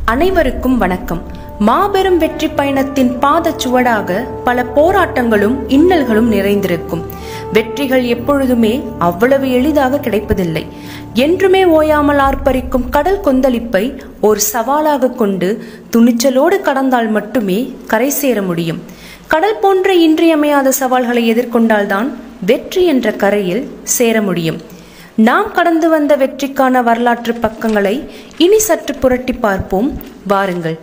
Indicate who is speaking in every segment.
Speaker 1: அனைவருக்கும் வணக்கம் மாபெரும் வெற்றி பயணத்தின் பாதச் சுவடாக பல போராட்டங்களும் இன்னல்களும் நிறைந்திருக்கும் வெற்றிகள் எப்பொழுதுமே அவ்வளவு எளிதாக கிடைப்பதில்லை என்றுமே ஓயாமல் ஆர்ப்பரிக்கும் கடல் கொந்தளிப்பை ஒரு சவாலாக கொண்டு துணிச்சலோடு கடந்தால் மட்டுமே கரை சேர முடியும் கடல் போன்ற இன்றியமையாத சவால்களை எதிர்கொண்டால்தான் வெற்றி என்ற கரையில் சேர முடியும் நாம் கடந்து வந்த வெற்றிக்கான வரலாற்று பக்கங்களை இனி சற்று புரட்டி பார்ப்போம் வாருங்கள்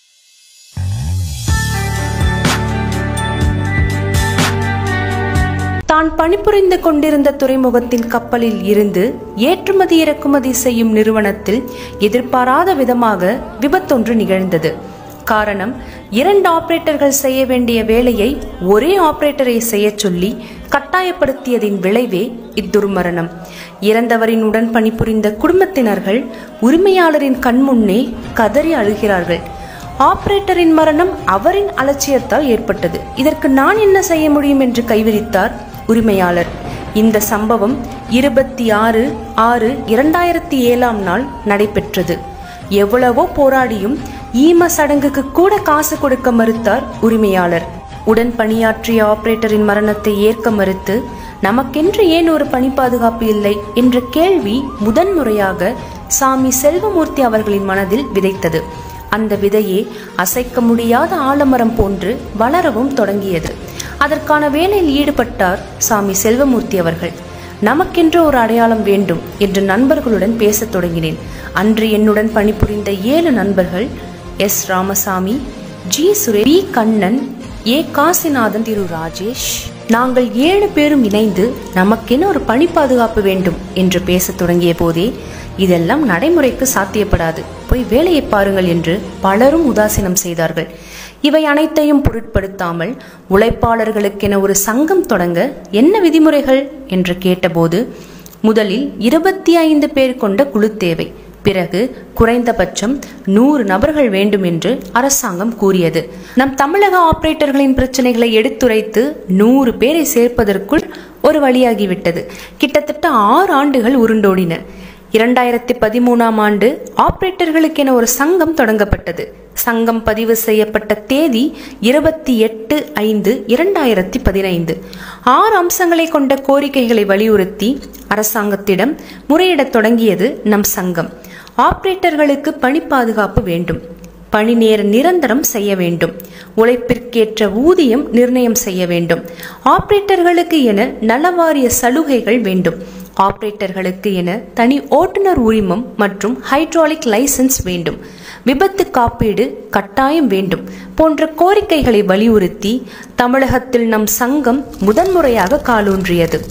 Speaker 1: தான் பணிபுரிந்து கொண்டிருந்த துறைமுகத்தின் கப்பலில் இருந்து ஏற்றுமதி இறக்குமதி செய்யும் நிறுவனத்தில் எதிர்பாராத விதமாக விபத்தொன்று நிகழ்ந்தது காரணம் இரண்டு ஆபரேட்டர்கள் செய்ய வேண்டிய வேலையை ஒரே ஆபரேட்டரை செய்யச் சொல்லி கட்டாயப்படுத்தியதின் விளைவே இத்துர்மரணம் இறந்தவரின் உடன் பணிபுரிந்த குடும்பத்தினர்கள் உரிமையாளரின் கண்முன்னே கதறி அழுகிறார்கள் ஆபரேட்டரின் மரணம் அவரின் அலட்சியத்தால் ஏற்பட்டது இதற்கு நான் என்ன செய்ய முடியும் என்று கைவிரித்தார் உரிமையாளர் இந்த சம்பவம் இருபத்தி ஆறு ஆறு இரண்டாயிரத்தி ஏழாம் நாள் நடைபெற்றது எவ்வளவோ போராடியும் ஈம சடங்குக்கு கூட காசு கொடுக்க மறுத்தார் உரிமையாளர் உடன் பணியாற்றிய ஆபரேட்டரின் மரணத்தை ஏற்க மறுத்து நமக்கென்று ஏன் ஒரு பணி பாதுகாப்பு இல்லை என்ற கேள்வி முதன்முறையாக சாமி செல்வமூர்த்தி அவர்களின் மனதில் விதைத்தது அந்த விதையே அசைக்க முடியாத ஆலமரம் போன்று வளரவும் தொடங்கியது அதற்கான வேலையில் ஈடுபட்டார் சாமி செல்வமூர்த்தி அவர்கள் நமக்கென்று ஒரு அடையாளம் வேண்டும் என்று நண்பர்களுடன் பேசத் தொடங்கினேன் அன்று என்னுடன் பணிபுரிந்த ஏழு நண்பர்கள் எஸ் ராமசாமி ஜி சுரே பி கண்ணன் ஏ காசிநாதன் திரு ராஜேஷ் நாங்கள் ஏழு பேரும் இணைந்து நமக்கென ஒரு பணி பாதுகாப்பு வேண்டும் என்று பேசத் தொடங்கிய போதே இதெல்லாம் நடைமுறைக்கு சாத்தியப்படாது போய் வேலையை பாருங்கள் என்று பலரும் உதாசீனம் செய்தார்கள் இவை அனைத்தையும் பொருட்படுத்தாமல் உழைப்பாளர்களுக்கென ஒரு சங்கம் தொடங்க என்ன விதிமுறைகள் என்று கேட்டபோது முதலில் இருபத்தி ஐந்து பேர் கொண்ட குழு தேவை பிறகு குறைந்தபட்சம் நூறு நபர்கள் வேண்டும் என்று அரசாங்கம் கூறியது நம் தமிழக ஆபரேட்டர்களின் பிரச்சனைகளை எடுத்துரைத்து நூறு பேரை சேர்ப்பதற்குள் ஒரு வழியாகிவிட்டது கிட்டத்தட்ட ஆறு ஆண்டுகள் உருண்டோடின இரண்டாயிரத்தி பதிமூணாம் ஆண்டு ஆபரேட்டர்களுக்கென ஒரு சங்கம் தொடங்கப்பட்டது சங்கம் பதிவு செய்யப்பட்ட தேதி இருபத்தி எட்டு ஐந்து இரண்டாயிரத்தி பதினைந்து ஆறு அம்சங்களை கொண்ட கோரிக்கைகளை வலியுறுத்தி அரசாங்கத்திடம் முறையிடத் தொடங்கியது நம் சங்கம் ஆபரேட்டர்களுக்கு பணி பாதுகாப்பு வேண்டும் பணி நேர நிரந்தரம் செய்ய வேண்டும் உழைப்பிற்கேற்ற ஊதியம் நிர்ணயம் செய்ய வேண்டும் ஆபரேட்டர்களுக்கு என நலவாரிய சலுகைகள் வேண்டும் ஆபரேட்டர்களுக்கு என தனி ஓட்டுநர் உரிமம் மற்றும் ஹைட்ராலிக் லைசன்ஸ் வேண்டும் விபத்து காப்பீடு கட்டாயம் வேண்டும் போன்ற கோரிக்கைகளை வலியுறுத்தி தமிழகத்தில் நம் சங்கம் முதன்முறையாக காலூன்றியது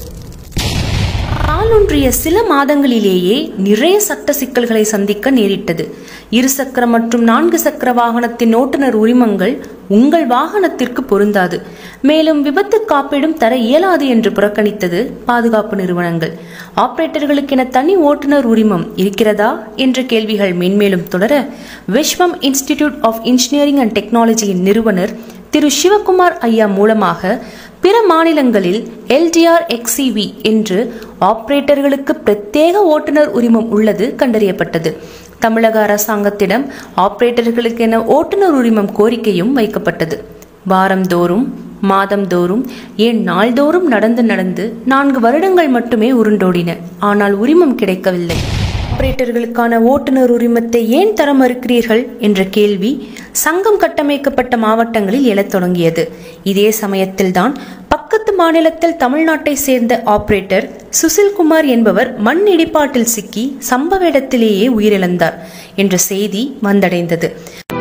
Speaker 1: காலூன்றிய சில மாதங்களிலேயே நிறைய சட்ட சிக்கல்களை சந்திக்க நேரிட்டது இருசக்கர மற்றும் நான்கு சக்கர வாகனத்தின் ஓட்டுநர் உரிமங்கள் உங்கள் வாகனத்திற்கு பொருந்தாது மேலும் விபத்து காப்பீடும் தர இயலாது என்று புறக்கணித்தது பாதுகாப்பு நிறுவனங்கள் ஆபரேட்டர்களுக்கென தனி ஓட்டுநர் உரிமம் இருக்கிறதா என்ற கேள்விகள் மென்மேலும் தொடர Vishwam institute of engineering and டெக்னாலஜியின் நிறுவனர் திரு சிவகுமார் ஐயா மூலமாக பிற மாநிலங்களில் எல்டிஆர் எக்ஸிவி என்று ஆபரேட்டர்களுக்கு பிரத்யேக ஓட்டுநர் உரிமம் உள்ளது கண்டறியப்பட்டது தமிழக அரசாங்கத்திடம் ஆபரேட்டர்களுக்கென ஓட்டுநர் உரிமம் கோரிக்கையும் வைக்கப்பட்டது வாரந்தோறும் மாதந்தோறும் ஏன் நாள்தோறும் நடந்து நடந்து நான்கு வருடங்கள் மட்டுமே உருண்டோடின ஆனால் உரிமம் கிடைக்கவில்லை ஆபரேட்டர்களுக்கான ஓட்டுநர் உரிமத்தை ஏன் தர மறுக்கிறீர்கள் என்ற கேள்வி சங்கம் கட்டமைக்கப்பட்ட மாவட்டங்களில் எழத் தொடங்கியது இதே சமயத்தில்தான் பக்கத்து மாநிலத்தில் தமிழ்நாட்டை சேர்ந்த ஆபரேட்டர் சுசில்குமார் என்பவர் மண் இடிபாட்டில் சிக்கி சம்பவ இடத்திலேயே உயிரிழந்தார் என்ற செய்தி வந்தடைந்தது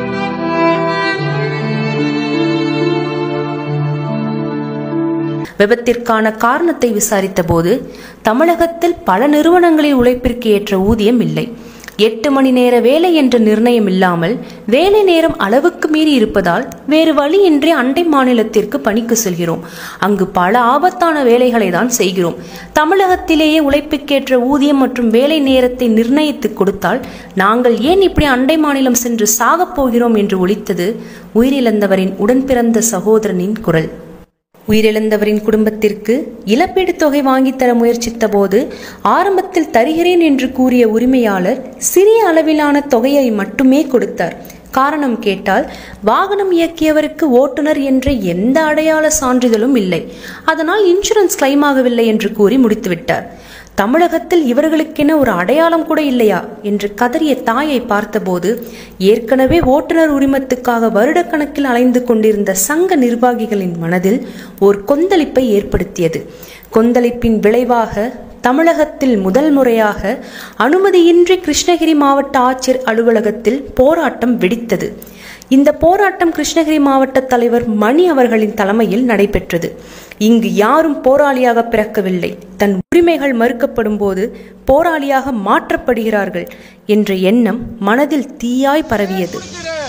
Speaker 1: விபத்திற்கான காரணத்தை விசாரித்த போது தமிழகத்தில் பல நிறுவனங்களில் உழைப்பிற்கு ஏற்ற ஊதியம் இல்லை எட்டு மணி நேர வேலை என்ற நிர்ணயம் இல்லாமல் வேலை நேரம் அளவுக்கு மீறி இருப்பதால் வேறு வழியின்றி அண்டை மாநிலத்திற்கு பணிக்கு செல்கிறோம் அங்கு பல ஆபத்தான வேலைகளை தான் செய்கிறோம் தமிழகத்திலேயே உழைப்புக்கேற்ற ஊதியம் மற்றும் வேலை நேரத்தை நிர்ணயித்து கொடுத்தால் நாங்கள் ஏன் இப்படி அண்டை மாநிலம் சென்று சாகப் போகிறோம் என்று ஒழித்தது உயிரிழந்தவரின் உடன் பிறந்த சகோதரனின் குரல் உயிரிழந்தவரின் குடும்பத்திற்கு இழப்பீடு தொகை வாங்கித் தர முயற்சித்த போது ஆரம்பத்தில் தருகிறேன் என்று கூறிய உரிமையாளர் சிறிய அளவிலான தொகையை மட்டுமே கொடுத்தார் காரணம் கேட்டால் வாகனம் இயக்கியவருக்கு ஓட்டுநர் என்ற எந்த அடையாள சான்றிதழும் இல்லை அதனால் இன்சூரன்ஸ் கிளைம் ஆகவில்லை என்று கூறி முடித்துவிட்டார் தமிழகத்தில் இவர்களுக்கென ஒரு அடையாளம் கூட இல்லையா என்று கதறிய தாயை பார்த்தபோது ஏற்கனவே ஓட்டுநர் உரிமத்துக்காக வருடக்கணக்கில் அலைந்து கொண்டிருந்த சங்க நிர்வாகிகளின் மனதில் ஓர் கொந்தளிப்பை ஏற்படுத்தியது கொந்தளிப்பின் விளைவாக தமிழகத்தில் முதல் முறையாக அனுமதியின்றி கிருஷ்ணகிரி மாவட்ட ஆட்சியர் அலுவலகத்தில் போராட்டம் வெடித்தது இந்த போராட்டம் கிருஷ்ணகிரி மாவட்ட தலைவர் மணி அவர்களின் தலைமையில் நடைபெற்றது இங்கு யாரும் போராளியாக பிறக்கவில்லை தன் உரிமைகள் மறுக்கப்படும் போது போராளியாக மாற்றப்படுகிறார்கள் என்ற எண்ணம் மனதில் தீயாய் பரவியது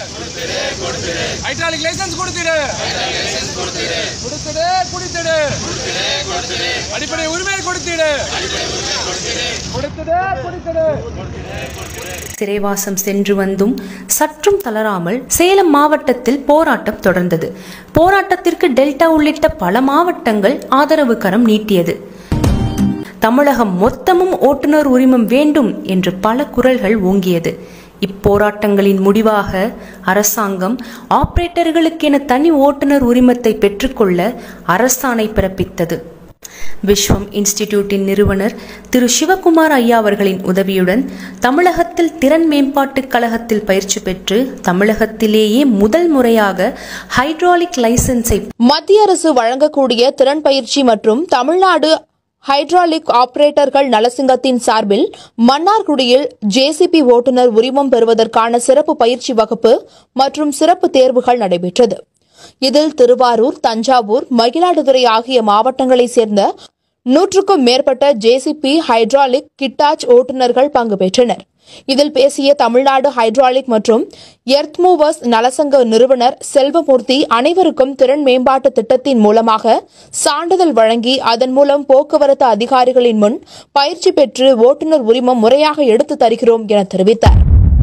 Speaker 2: ஹைட்ராலிக் லைசன்ஸ் கொடுத்துடு கொடுத்துடு குடித்துடு அடிப்படை உரிமையை கொடுத்துடு கொடுத்துடு குடித்துடு
Speaker 1: சிறைவாசம் சென்று வந்தும் சற்றும் தளராமல் சேலம் மாவட்டத்தில் போராட்டம் தொடர்ந்தது போராட்டத்திற்கு டெல்டா உள்ளிட்ட பல மாவட்டங்கள் ஆதரவு கரம் நீட்டியது தமிழகம் மொத்தமும் ஓட்டுநர் உரிமம் வேண்டும் என்று பல குரல்கள் ஓங்கியது இப்போராட்டங்களின் முடிவாக அரசாங்கம் ஆபரேட்டர்களுக்கென தனி ஓட்டுநர் உரிமத்தை பெற்றுக்கொள்ள அரசாணை பிறப்பித்தது விஸ்வம் இன்ஸ்டிடியூட்டின் நிறுவனர் திரு சிவகுமார் ஐயா அவர்களின் உதவியுடன் தமிழகத்தில் திறன் மேம்பாட்டுக் கழகத்தில் பயிற்சி பெற்று தமிழகத்திலேயே முதல் முறையாக ஹைட்ராலிக் லைசன்ஸை
Speaker 3: மத்திய அரசு வழங்கக்கூடிய திறன் பயிற்சி மற்றும் தமிழ்நாடு ஹைட்ராலிக் ஆபரேட்டர்கள் நலசிங்கத்தின் சார்பில் மன்னார்குடியில் ஜேசிபி ஓட்டுநர் உரிமம் பெறுவதற்கான சிறப்பு பயிற்சி வகுப்பு மற்றும் சிறப்பு தேர்வுகள் நடைபெற்றது இதில் திருவாரூர் தஞ்சாவூர் மயிலாடுதுறை ஆகிய மாவட்டங்களைச் சேர்ந்த நூற்றுக்கும் மேற்பட்ட ஜேசிபி ஹைட்ராலிக் கிட்டாச் ஓட்டுநர்கள் பங்கு பெற்றனர் இதில் பேசிய தமிழ்நாடு ஹைட்ராலிக் மற்றும் எர்த் மூவர்ஸ் நலசங்க நிறுவனர் செல்வமூர்த்தி அனைவருக்கும் திறன் மேம்பாட்டு திட்டத்தின் மூலமாக சான்றிதழ் வழங்கி அதன் மூலம் போக்குவரத்து அதிகாரிகளின் முன் பயிற்சி பெற்று ஓட்டுநர் உரிமம் முறையாக எடுத்து தருகிறோம் என தெரிவித்தார்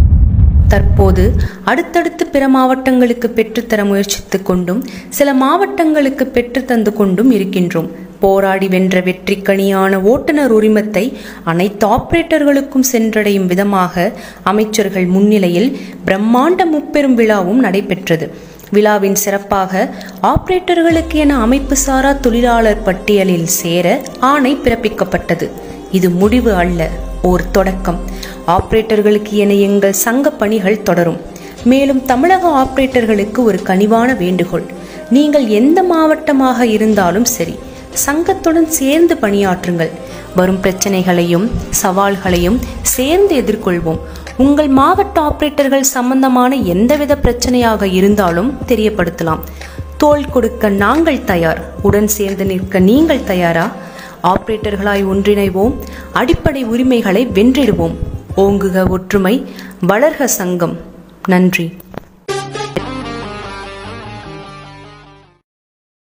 Speaker 1: தற்போது அடுத்தடுத்து பிற மாவட்டங்களுக்கு பெற்றுத்தர முயற்சித்துக் கொண்டும் சில மாவட்டங்களுக்கு பெற்று தந்து கொண்டும் இருக்கின்றோம் போராடி வென்ற வெற்றிக்கணியான ஓட்டுநர் உரிமத்தை அனைத்து ஆபரேட்டர்களுக்கும் சென்றடையும் விதமாக அமைச்சர்கள் முன்னிலையில் பிரம்மாண்ட முப்பெரும் விழாவும் நடைபெற்றது விழாவின் சிறப்பாக ஆபரேட்டர்களுக்கு என அமைப்பு சாரா தொழிலாளர் பட்டியலில் சேர ஆணை பிறப்பிக்கப்பட்டது இது முடிவு அல்ல ஓர் தொடக்கம் ஆபரேட்டர்களுக்கு என எங்கள் சங்க பணிகள் தொடரும் மேலும் தமிழக ஆபரேட்டர்களுக்கு ஒரு கனிவான வேண்டுகோள் நீங்கள் எந்த மாவட்டமாக இருந்தாலும் சரி சங்கத்துடன் சேர்ந்து பணியாற்றுங்கள் வரும் பிரச்சனைகளையும் சவால்களையும் சேர்ந்து எதிர்கொள்வோம் உங்கள் மாவட்ட ஆபரேட்டர்கள் சம்பந்தமான எந்தவித பிரச்சனையாக இருந்தாலும் தெரியப்படுத்தலாம் தோள் கொடுக்க நாங்கள் தயார் உடன் சேர்ந்து நிற்க நீங்கள் தயாரா ஆபரேட்டர்களாய் ஒன்றிணைவோம் அடிப்படை உரிமைகளை வென்றிடுவோம் ஓங்குக ஒற்றுமை வளர்க சங்கம் நன்றி